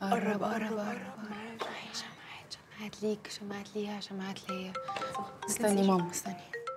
قرب قرب قرب معايا شمعات شمعات ليك شمعات ليها شمعات ليا استني ماما استني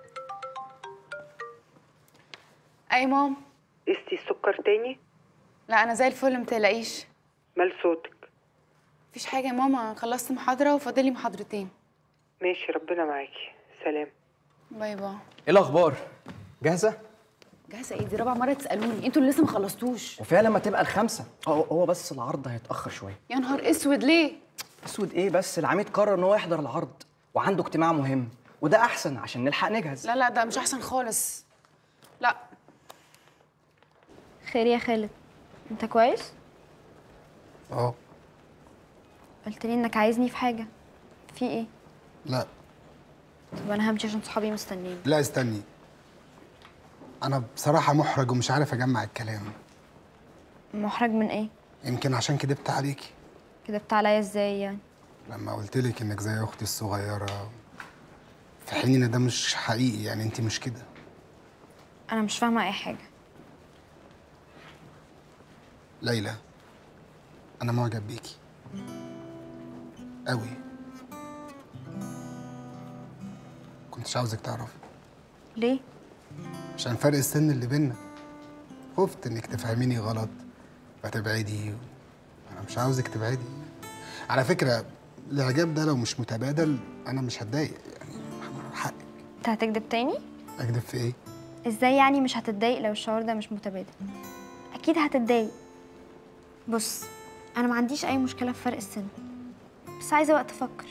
اي مام قستي السكر تاني لا انا زي الفل متقلقيش مال صوتك مفيش حاجه يا ماما خلصت محاضره وفاضلي محاضرتين ماشي ربنا معاكي سلام باي باي ايه الاخبار جاهزه جاهزه ايه دي رابع مره تسالوني انتوا اللي لسه ما خلصتوش وفيها لما تبقى الخمسه هو هو بس العرض هيتاخر شويه يا نهار اسود ليه اسود ايه بس العميد قرر ان هو يحضر العرض وعنده اجتماع مهم وده احسن عشان نلحق نجهز لا لا ده مش احسن خالص لا خير يا خالد انت كويس اه قلت لي انك عايزني في حاجه في ايه لا طب انا همشي عشان صحابي مستنيين لا استني انا بصراحه محرج ومش عارف اجمع الكلام محرج من ايه يمكن عشان كدبت عليكي كدبت عليا ازاي يعني لما قلت لك انك زي اختي الصغيره في حين ان ده مش حقيقي يعني انت مش كده انا مش فاهمه اي حاجه ليلى انا معجب بيكي قوي كنتش عاوزك تعرفي ليه عشان فرق السن اللي بينا خفت انك تفهميني غلط فتبعدي انا مش عاوزك تبعدي على فكره الاعجاب ده لو مش متبادل انا مش هتضايق يعني حقك انت هتكدب تاني اكدب في ايه ازاي يعني مش هتتضايق لو الشعور ده مش متبادل اكيد هتتضايق بص انا ما عنديش اي مشكله في فرق السن بس عايزه وقت افكر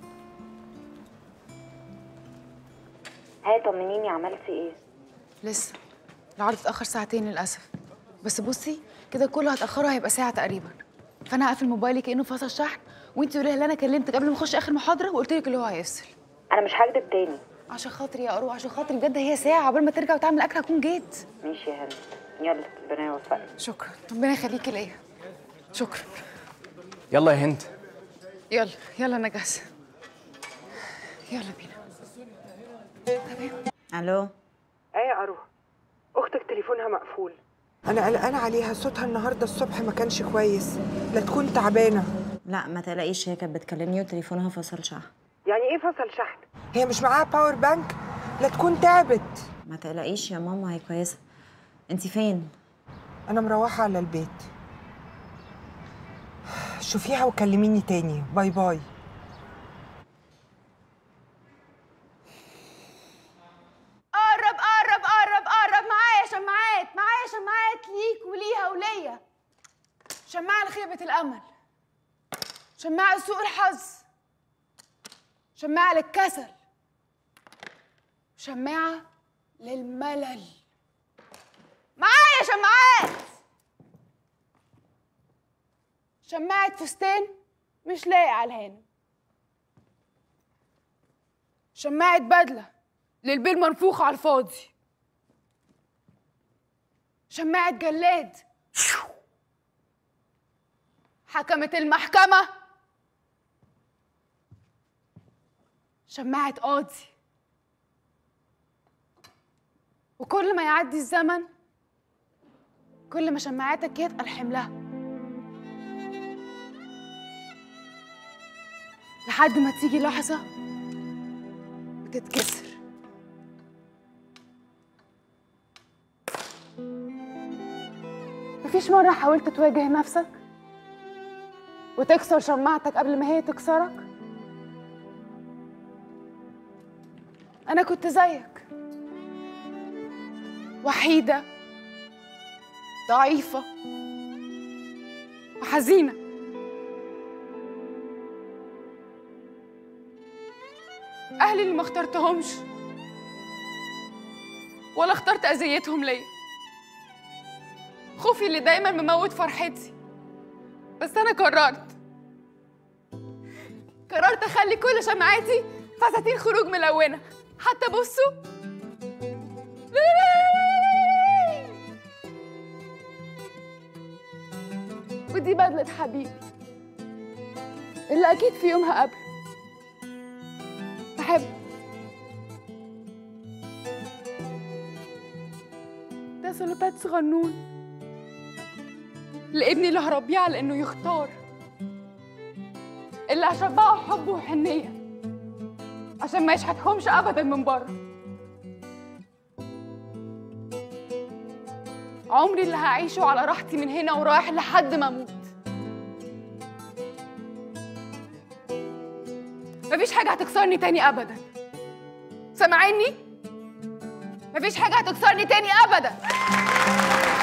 هاي طمنيني عملتي ايه لسه العرض اتاخر ساعتين للاسف بس بصي كده كله هتاخره هيبقى ساعه تقريبا فانا هقفل موبايلي كانه فصل شحن وانت قولي لي انا كلمتك قبل ما اخش اخر محاضره وقلت لك اللي هو هيفصل انا مش هكدب تاني عشان خاطري يا قرو عشان خاطري بجد هي ساعه قبل ما ترجع وتعمل اكل هكون جيت ماشي يا هند يلا ربنا يوفقك شكرا ربنا يخليكي ليا شكرا يلا يا هند يلا يلا انا جاهزه يلا بينا الو ايه يا قروه اختك تليفونها مقفول انا قلقانه عليها صوتها النهارده الصبح ما كانش كويس لا تكون تعبانه لا ما تقلقيش هي كانت بتكلمني وتليفونها فصل شحن يعني ايه فصل شحن هي مش معاها باور بانك لا تكون تعبت ما تقلقيش يا ماما هي كويسه انت فين انا مروحه على البيت شوفيها وكلميني تاني باي باي قرب قرب قرب قرب معايا شماعات معايا شماعات ليك وليها وليا شماعة لخيبة الأمل شماعة لسوء الحظ شماعة للكسل شماعة للملل معايا شماعات شماعة فستان مش لايق على الهان شماعة بدلة للبيل منفوخ على الفاضي شماعة جلاد حكمت المحكمة شماعة قاضي وكل ما يعدي الزمن كل ما شماعاتك يتقل حملها لحد ما تيجي لحظة بتتكسر مفيش مرة حاولت تواجه نفسك وتكسر شماعتك قبل ما هي تكسرك أنا كنت زيك وحيدة ضعيفة وحزينة أهلي اللي ما اخترتهمش ولا اخترت أذيتهم ليا خوفي اللي دايما مموت فرحتي بس انا قررت قررت اخلي كل شمعاتي فساتين خروج ملونه حتى بصوا ودي بدلة حبيبي اللي أكيد في يوم هقابله بحب ده سلوبات صغنون لابني اللي هربيه على انه يختار اللي هشبعه حب وحنيه عشان ما يشحتهمش ابدا من بره عمري اللي هعيشه على راحتي من هنا ورايح لحد ما اموت مفيش حاجه هتكسرني تاني ابدا سامعيني مفيش حاجه هتكسرني تاني ابدا